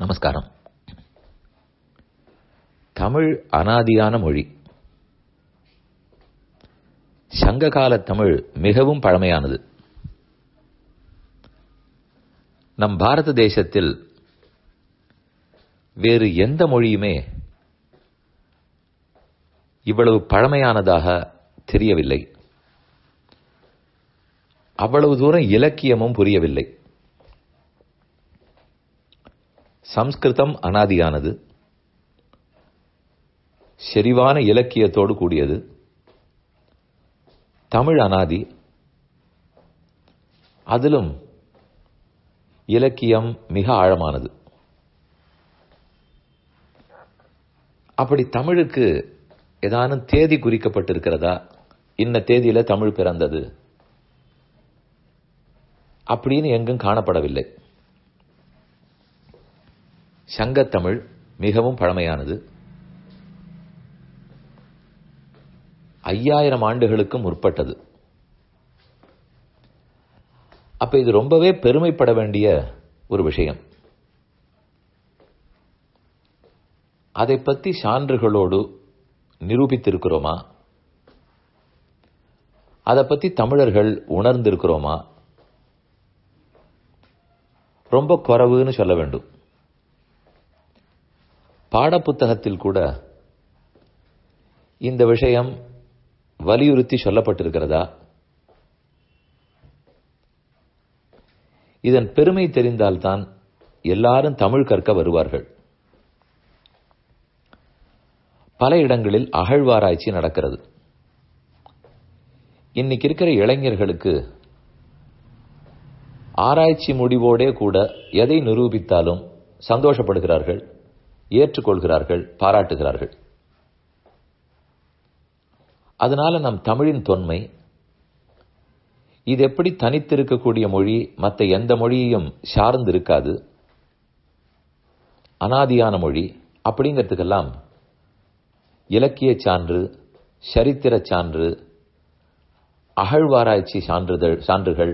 நமஸ்காரம் தமிழ் அனாதியான மொழி சங்ககால தமிழ் மிகவும் பழமையானது நம் பாரத தேசத்தில் வேறு எந்த மொழியுமே இவ்வளவு பழமையானதாக தெரியவில்லை அவ்வளவு தூரம் இலக்கியமும் புரியவில்லை சம்ஸ்கிருதம் அனாதியானது செறிவான இலக்கியத்தோடு கூடியது தமிழ் அனாதி அதிலும் இலக்கியம் மிக ஆழமானது அப்படி தமிழுக்கு ஏதானும் தேதி குறிக்கப்பட்டிருக்கிறதா இன்ன தேதியில தமிழ் பிறந்தது அப்படின்னு எங்கும் காணப்படவில்லை சங்கத்தமிழ் மிகவும் பழமையானது ஐயாயிரம் ஆண்டுகளுக்கும் முற்பட்டது அப்ப இது ரொம்பவே பெருமைப்பட வேண்டிய ஒரு விஷயம் அதை பற்றி சான்றுகளோடு நிரூபித்திருக்கிறோமா அதை பற்றி தமிழர்கள் உணர்ந்திருக்கிறோமா ரொம்ப குறைவுன்னு சொல்ல வேண்டும் பாடப்புத்தகத்தில் கூட இந்த விஷயம் வலியுறுத்தி சொல்லப்பட்டிருக்கிறதா இதன் பெருமை தெரிந்தால்தான் எல்லாரும் தமிழ் கற்க வருவார்கள் பல இடங்களில் அகழ்வாராய்ச்சி நடக்கிறது இன்னைக்கு இருக்கிற இளைஞர்களுக்கு ஆராய்ச்சி முடிவோடே கூட எதை நிரூபித்தாலும் சந்தோஷப்படுகிறார்கள் ஏற்றுக்கொள்கிறார்கள் பாராட்டுகிறார்கள் அதனால நம் தமிழின் தொன்மை இது எப்படி தனித்திருக்கக்கூடிய மொழி மற்ற எந்த மொழியையும் சார்ந்து இருக்காது அனாதியான மொழி அப்படிங்கிறதுக்கெல்லாம் இலக்கிய சான்று சரித்திர சான்று அகழ்வாராய்ச்சி சான்றிதழ் சான்றுகள்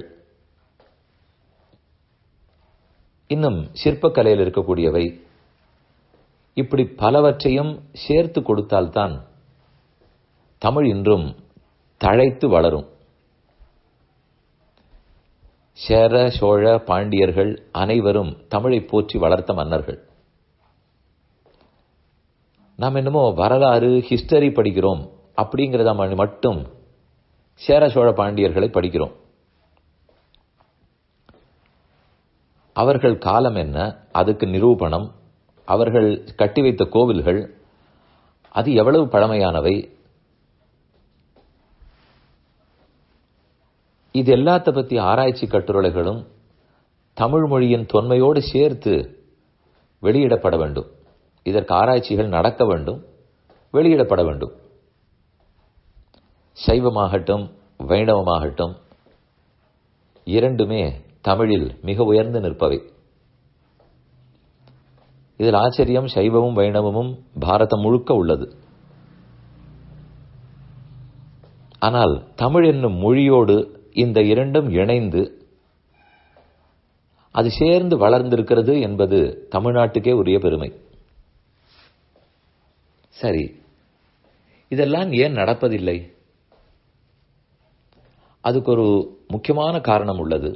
இன்னும் சிற்பக்கலையில் இருக்கக்கூடியவை இப்படி பலவற்றையும் சேர்த்து கொடுத்தால்தான் தமிழ் இன்றும் தழைத்து வளரும் சேர சோழ பாண்டியர்கள் அனைவரும் தமிழை போற்றி வளர்த்த மன்னர்கள் நாம் என்னமோ வரலாறு ஹிஸ்டரி படிக்கிறோம் அப்படிங்கிறத மட்டும் சேர சோழ பாண்டியர்களை படிக்கிறோம் அவர்கள் காலம் என்ன அதுக்கு நிரூபணம் அவர்கள் கட்டி வைத்த கோவில்கள் அது எவ்வளவு பழமையானவை இது எல்லாத்த பத்தி ஆராய்ச்சி கட்டுரைகளும் தமிழ் மொழியின் தொன்மையோடு சேர்த்து வெளியிடப்பட வேண்டும் இதற்கு ஆராய்ச்சிகள் நடக்க வேண்டும் வெளியிடப்பட வேண்டும் சைவமாகட்டும் வைணவமாகட்டும் இரண்டுமே தமிழில் மிக உயர்ந்து நிற்பவை இதில் ஆச்சரியம் சைவமும் வைணவமும் பாரதம் முழுக்க உள்ளது ஆனால் தமிழ் என்னும் மொழியோடு இந்த இரண்டும் இணைந்து அது சேர்ந்து வளர்ந்திருக்கிறது என்பது தமிழ்நாட்டுக்கே உரிய பெருமை சரி இதெல்லாம் ஏன் நடப்பதில்லை அதுக்கு ஒரு முக்கியமான காரணம் உள்ளது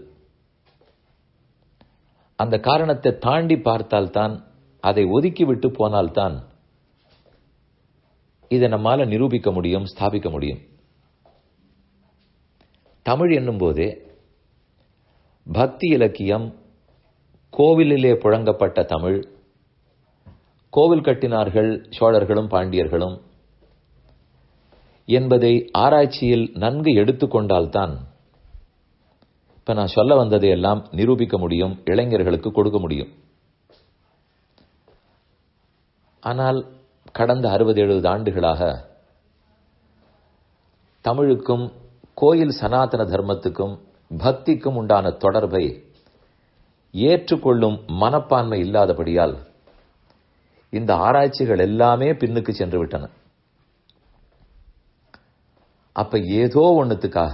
அந்த காரணத்தை தாண்டி பார்த்தால்தான் அதை ஒதுக்கிவிட்டு போனால்தான் இதை நம்மால நிரூபிக்க முடியும் ஸ்தாபிக்க முடியும் தமிழ் என்னும் போதே பக்தி இலக்கியம் கோவிலிலே புழங்கப்பட்ட தமிழ் கோவில் கட்டினார்கள் சோழர்களும் பாண்டியர்களும் என்பதை ஆராய்ச்சியில் நன்கு எடுத்துக்கொண்டால்தான் இப்ப நான் சொல்ல வந்ததை எல்லாம் நிரூபிக்க முடியும் இளைஞர்களுக்கு கொடுக்க முடியும் ஆனால் கடந்த அறுபது எழுபது ஆண்டுகளாக தமிழுக்கும் கோயில் சனாதன தர்மத்துக்கும் பக்திக்கும் உண்டான தொடர்பை ஏற்றுக்கொள்ளும் மனப்பான்மை இல்லாதபடியால் இந்த ஆராய்ச்சிகள் எல்லாமே பின்னுக்கு சென்று விட்டன அப்ப ஏதோ ஒண்ணுத்துக்காக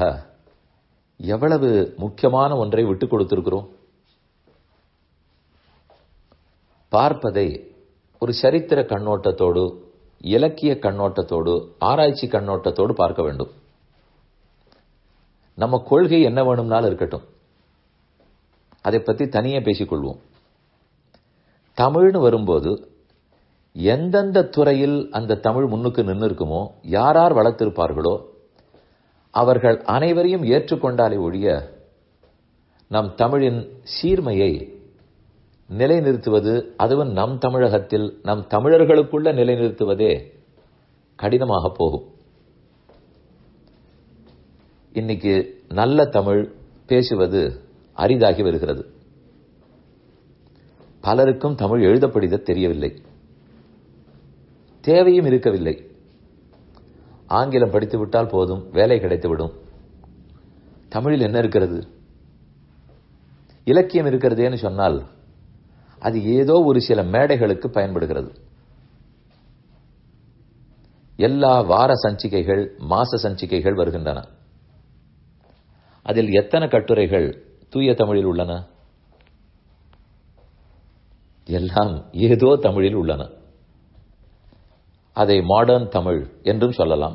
எவ்வளவு முக்கியமான ஒன்றை விட்டு கொடுத்திருக்கிறோம் பார்ப்பதை ஒரு சரித்திர கண்ணோட்டத்தோடு இலக்கிய கண்ணோட்டத்தோடு ஆராய்ச்சி கண்ணோட்டத்தோடு பார்க்க வேண்டும் நம்ம கொள்கை என்ன வேணும்னாலும் இருக்கட்டும் அதை பத்தி தனியே பேசிக்கொள்வோம் தமிழ்னு வரும்போது எந்தெந்த துறையில் அந்த தமிழ் முன்னுக்கு நின்று இருக்குமோ யார் யார் வளர்த்திருப்பார்களோ அவர்கள் அனைவரையும் ஏற்றுக்கொண்டாலே ஒழிய நம் தமிழின் சீர்மையை நிலைநிறுத்துவது அதுவும் நம் தமிழகத்தில் நம் தமிழர்களுக்குள்ள நிலைநிறுத்துவதே கடினமாக போகும் இன்னைக்கு நல்ல தமிழ் பேசுவது அரிதாகி வருகிறது பலருக்கும் தமிழ் எழுத படித தெரியவில்லை தேவையும் இருக்கவில்லை ஆங்கிலம் படித்து விட்டால் போதும் வேலை கிடைத்துவிடும் தமிழில் என்ன இருக்கிறது இலக்கியம் இருக்கிறதேன்னு சொன்னால் அது ஏதோ ஒரு சில மேடைகளுக்கு பயன்படுகிறது எல்லா வார சஞ்சிகைகள் மாச சஞ்சிகைகள் வருகின்றன அதில் எத்தனை கட்டுரைகள் தூய தமிழில் உள்ளன எல்லாம் ஏதோ தமிழில் உள்ளன அதை மாடர்ன் தமிழ் என்றும் சொல்லலாம்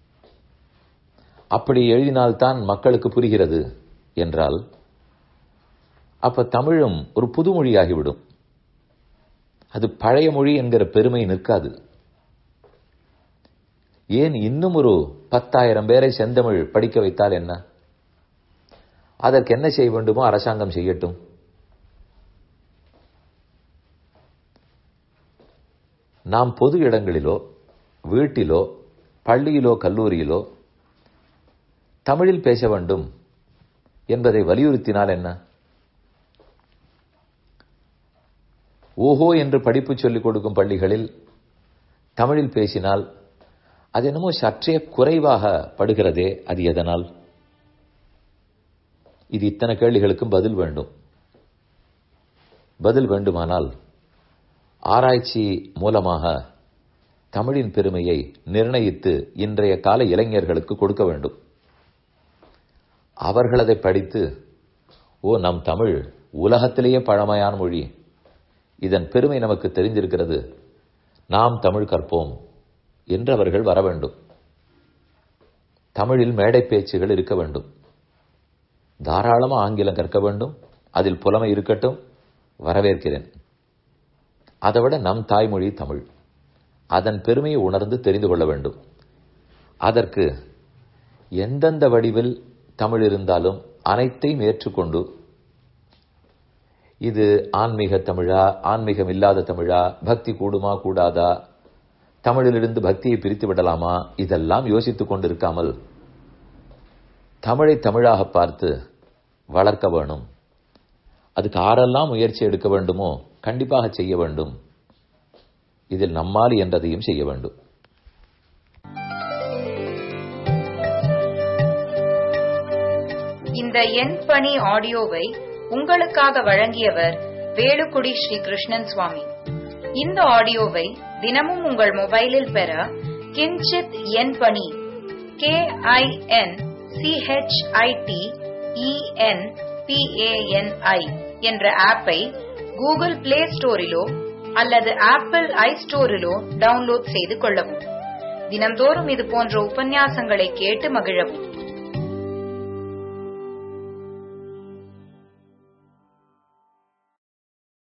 அப்படி எழுதினால்தான் மக்களுக்கு புரிகிறது என்றால் அப்ப தமிழும் ஒரு புது மொழியாகிவிடும் அது பழைய மொழி என்கிற பெருமை நிற்காது ஏன் இன்னும் ஒரு பத்தாயிரம் பேரை செந்தமிழ் படிக்க வைத்தால் என்ன அதற்கு என்ன செய்ய வேண்டுமோ அரசாங்கம் செய்யட்டும் நாம் பொது இடங்களிலோ வீட்டிலோ பள்ளியிலோ கல்லூரியிலோ தமிழில் பேச வேண்டும் என்பதை வலியுறுத்தினால் என்ன ஓஹோ என்று படிப்பு சொல்லிக் கொடுக்கும் பள்ளிகளில் தமிழில் பேசினால் அது என்னமோ சற்றே குறைவாக படுகிறதே அது எதனால் இது இத்தனை கேள்விகளுக்கும் பதில் வேண்டும் பதில் வேண்டுமானால் ஆராய்ச்சி மூலமாக தமிழின் பெருமையை நிர்ணயித்து இன்றைய கால இளைஞர்களுக்கு கொடுக்க வேண்டும் அவர்கள் அதை படித்து ஓ நம் தமிழ் உலகத்திலேயே பழமையான மொழி இதன் பெருமை நமக்கு தெரிந்திருக்கிறது நாம் தமிழ் கற்போம் என்று அவர்கள் வர வேண்டும் தமிழில் மேடை பேச்சுகள் இருக்க வேண்டும் தாராளமா ஆங்கிலம் கற்க வேண்டும் அதில் புலமை இருக்கட்டும் வரவேற்கிறேன் அதைவிட நம் தாய்மொழி தமிழ் அதன் பெருமையை உணர்ந்து தெரிந்து கொள்ள வேண்டும் அதற்கு எந்தெந்த வடிவில் தமிழ் இருந்தாலும் அனைத்தையும் ஏற்றுக்கொண்டு இது ஆன்மீக தமிழா ஆன்மீகம் இல்லாத தமிழா பக்தி கூடுமா கூடாதா தமிழிலிருந்து பக்தியை பிரித்து விடலாமா இதெல்லாம் யோசித்துக் கொண்டிருக்காமல் தமிழை தமிழாக பார்த்து வளர்க்க வேணும் அதுக்கு ஆரெல்லாம் முயற்சி எடுக்க வேண்டுமோ கண்டிப்பாக செய்ய வேண்டும் இதில் நம்மால் என்றதையும் செய்ய வேண்டும் இந்த எண் பணி ஆடியோவை உங்களுக்காக வழங்கியவர் வேலுக்குடி ஸ்ரீ கிருஷ்ணன் சுவாமி இந்த ஆடியோவை தினமும் உங்கள் மொபைலில் பெற கிஞ்சித் எண் பணி கே ஐ என் சிஹெச்ஐடி இஎன் பிஏஎன்ஐ என்ற ஆப்பை கூகுள் பிளே ஸ்டோரிலோ அல்லது ஆப்பிள் ஐ ஸ்டோரிலோ டவுன்லோட் செய்து கொள்ளவும் தினம்தோறும் இது போன்ற உபன்யாசங்களை கேட்டு மகிழவும்